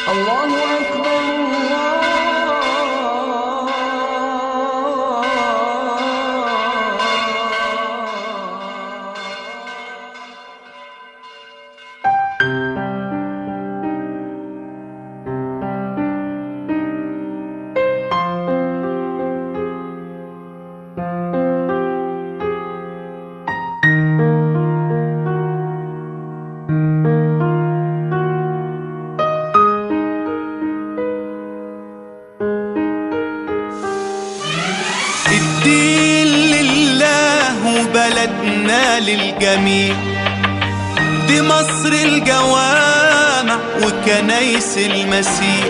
الله أكبر الله الدين لله وبلدنا للجميع دي مصر الجوامع وكنايس المسيح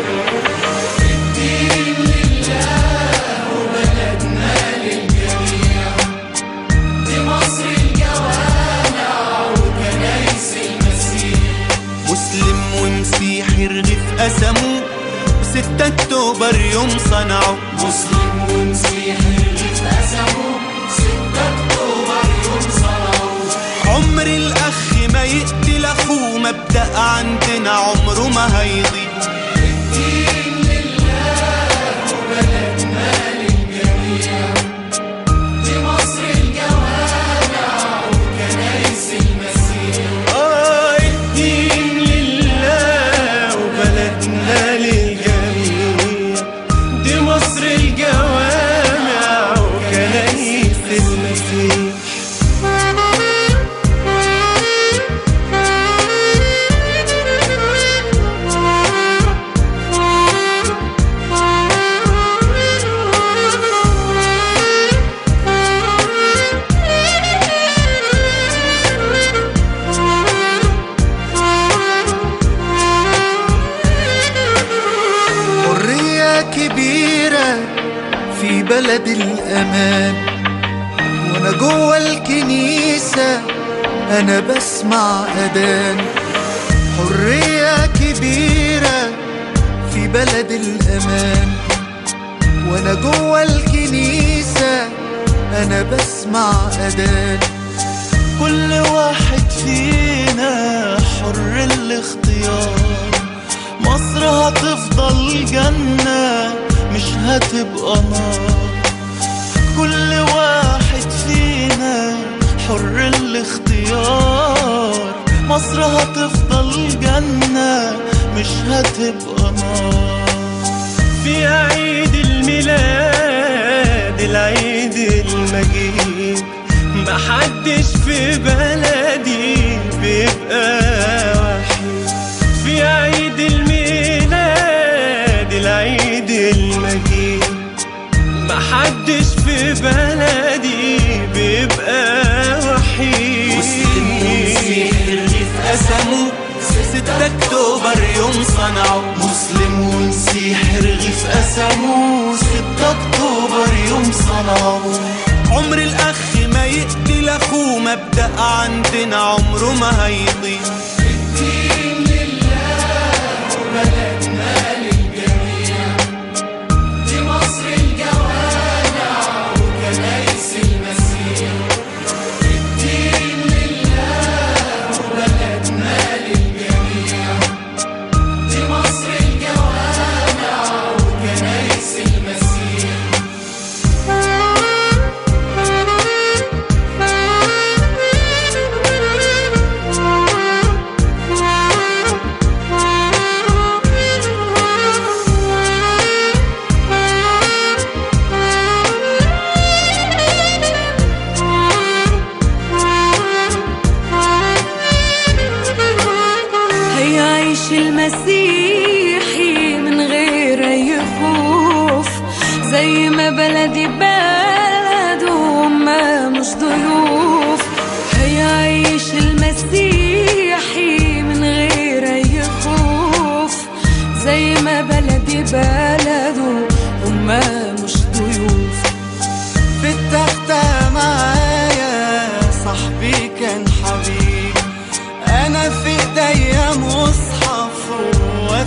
مسلم ومسيحي رغيف قسموه وستة اكتوبر يوم صنعوا مسلم ومسيحي رغيف قسموه ستة اكتوبر يوم صنعوا عمر الاخ ما يقتل اخوه مبدأ عندنا عمره ما هيضيع آه الدين لله وبلدنا للجميع دي مصر الجوامع وكنايس المسيح حرية كبيرة في بلد الأمان وأنا جوه الكنيسة أنا بسمع أذان حرية كبيرة في بلد الأمان وأنا جوه الكنيسة أنا بسمع أذان كل واحد فينا حر الاختيار مصر هتفضل جنة مش هتبقى نار كل واحد فينا حر الاختيار مصر هتفضل جنة مش هتبقى نار في عيد الميلاد العيد المجيد محدش في بلدي بيبقى وحيد في عيد الميلاد العيد المجيد محدش في بلدي بيبقى وحيد مسلم ومسيحي رغيف قسموه ستة اكتوبر يوم صنعوا مسلم ومسيحي رغيف قسموه ستة اكتوبر يوم صنعوا عمر الاخ ما يقتل اخوه مبدأ عندنا عمره ما هيضيع هيعيش المسيحي من غير اي خوف زي ما بلدي بلده وما مش ضيوف هيعيش المسيحي من غير اي خوف زي ما بلدي بلده وما مش ضيوف في التختة معايا صاحبي كان حبيب أنا في إيديا مصحف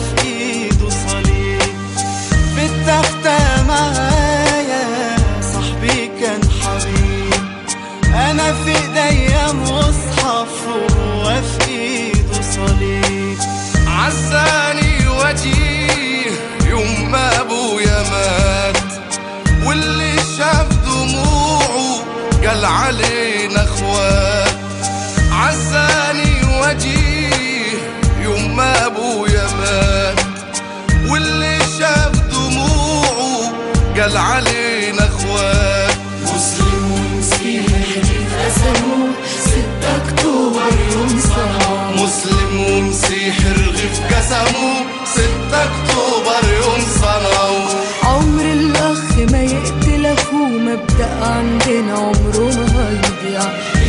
قال علينا اخوات عزاني وجيه يوم ما ابويا مات واللي شاف دموعه قال علينا اخوات مسلم ومسيحي اتقسموا 6 اكتوبر يوم صنعوا مسلم ومسيحي رغيف قسموا 6 اكتوبر يوم صنعوا عمر الاخ ما يقتل اخوه مبدأ عندنا عمره ما هيضيع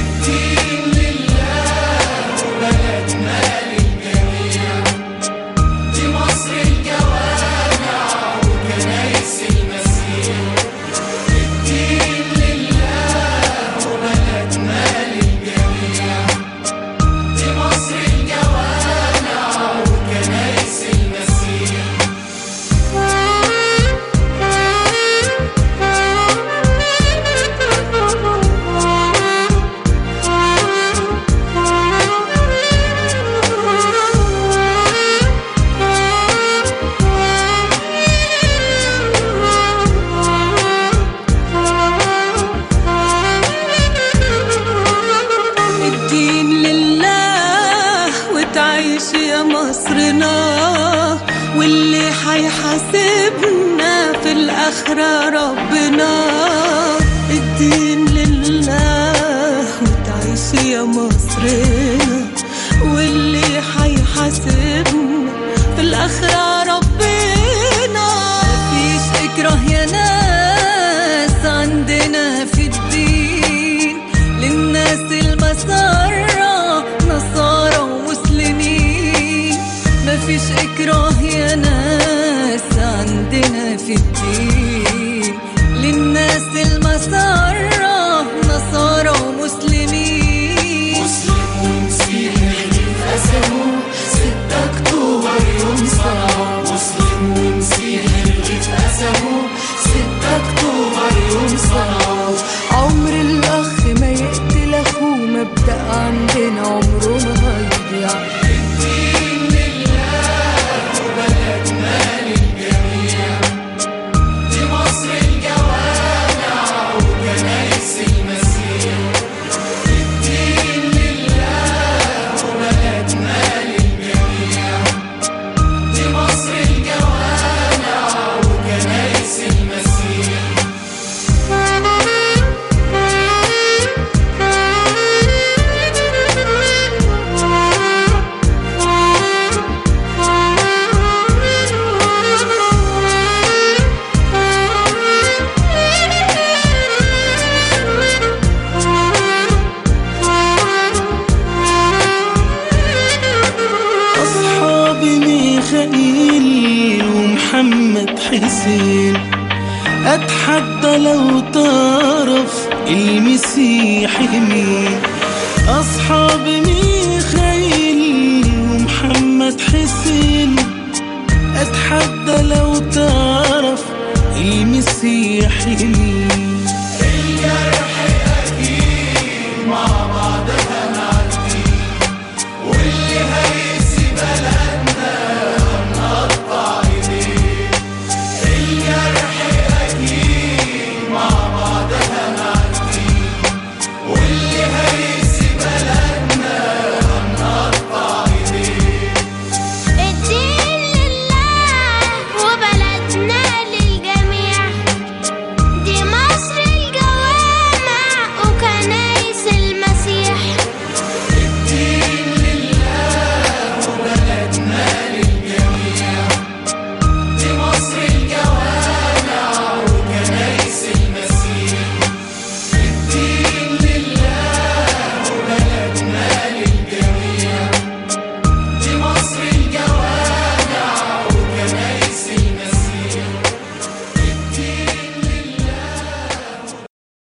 الدين لله وتعيش يا مصرنا واللي حيحاسبنا في الآخرة ربنا الدين لله وتعيش يا مصرنا واللي حيحاسبنا في الآخرة ربنا مفيش إكراه يا ناس عندنا في الدين للناس المسارة نصارى ومسلمين مفيش إكراه يا ناس عندنا في الدين للناس المسارة نصارى ومسلمين مسلم ومسيحي اتقسموا 6 أكتوبر يوم صنعوا مسلم ومسيحي اتقسموا 6 أكتوبر يوم صنعوا عمر الأخ ما يقتل أخوه مبدأ عندنا عمره ما هيضيع أصحاب ميخائيل ومحمد حسين أتحدى لو تعرف المسيح مين أصحاب ميخائيل ومحمد حسين أتحدى لو تعرف المسيح مين واللي هي